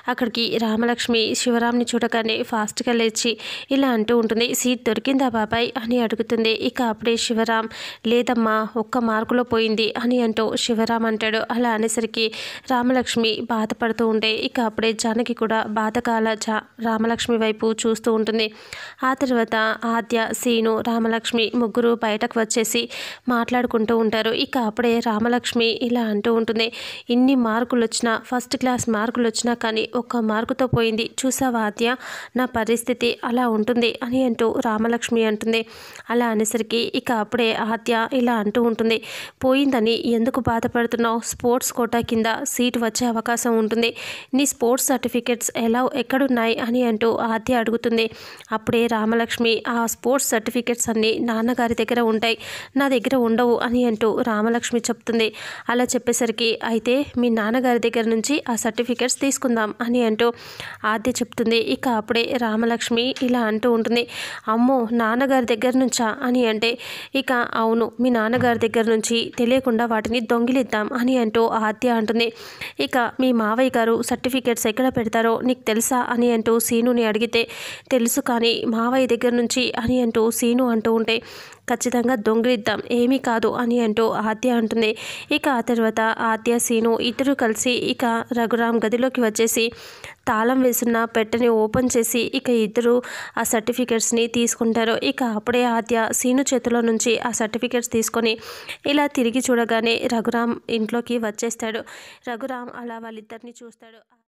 అక్కడికి రామలక్ష్మి శివరాంని చూడగానే ఫాస్ట్గా లేచి ఇలా అంటూ ఉంటుంది సీట్ దొరికిందా బాబాయ్ అని అడుగుతుంది ఇక అప్పుడే శివరాం లేదమ్మా ఒక్క మార్కులో పోయింది అని అంటూ శివరాం అంటాడు అలా అనేసరికి రామలక్ష్మి బాధపడుతూ ఉంటే ఇక అప్పుడే జానకి కూడా బాధకాల జా రామలక్ష్మి వైపు చూస్తూ ఉంటుంది ఆ తర్వాత ఆద్య సీను రామలక్ష్మి ముగ్గురు బయటకు వచ్చేసి మాట్లాడుకుంటూ ఉంటారు ఇక అప్పుడే రామలక్ష్మి ఇలా అంటూ ఉంటుంది ఇన్ని మార్కులు వచ్చినా ఫస్ట్ క్లాస్ మార్కులు వచ్చినా కానీ ఒక్క మార్కుతో పోయింది చూసావా ఆద్య నా పరిస్థితి అలా ఉంటుంది అని అంటూ రామలక్ష్మి అంటుంది అలా అనేసరికి ఇక అప్పుడే ఆద్య ఇలా అంటూ ఉంటుంది పోయిందని ఎందుకు బాధపడుతున్నావు స్పోర్ట్స్ కోటా కింద సీట్ వచ్చే అవకాశం ఉంటుంది నీ స్పోర్ట్స్ సర్టిఫికెట్స్ ఎలా ఎక్కడున్నాయి అని అంటూ ఆద్య అడుగుతుంది అప్పుడే రామలక్ష్మి ఆ స్పోర్ట్స్ సర్టిఫికెట్స్ అన్నీ నాన్నగారి దగ్గర ఉంటాయి నా దగ్గర ఉండవు అని అంటూ రామలక్ష్మి చెప్తుంది అలా చెప్పేసరికి అయితే మీ నాన్నగారి దగ్గర నుంచి ఆ సర్టిఫికెట్స్ తీసుకుందాం అని అంటూ ఆద్య చెప్తుంది ఇక అప్పుడే రామలక్ష్మి ఇలా అంటూ ఉంటుంది అమ్మో నాన్నగారి దగ్గర నుంచా అని అంటే ఇక అవును మీ నాన్నగారి దగ్గర నుంచి తెలియకుండా వాటిని దొంగిలిద్దాం అని అంటూ ఆద్య అంటుంది ఇక మీ మావయ్య గారు సర్టిఫికేట్స్ ఎక్కడ పెడతారో నీకు తెలుసా అని అంటూ సీనుని అడిగితే తెలుసు కానీ మావయ్య దగ్గర నుంచి అని అంటూ సీను అంటూ ఉంటే ఖచ్చితంగా దొంగిలిద్దాం ఏమీ కాదు అని అంటూ ఆద్య అంటుంది ఇక ఆ తర్వాత ఆద్య సీను ఇద్దరు కలిసి ఇక రఘురామ్ గదిలోకి వచ్చేసి తాళం వేసిన పెట్టెని ఓపెన్ చేసి ఇక ఇద్దరు ఆ సర్టిఫికెట్స్ని తీసుకుంటారు ఇక అప్పుడే ఆద్య సీను చేతిలో నుంచి ఆ సర్టిఫికెట్స్ తీసుకొని ఇలా తిరిగి చూడగానే రఘురామ్ ఇంట్లోకి వచ్చేస్తాడు రఘురామ్ అలా వాళ్ళిద్దరిని చూస్తాడు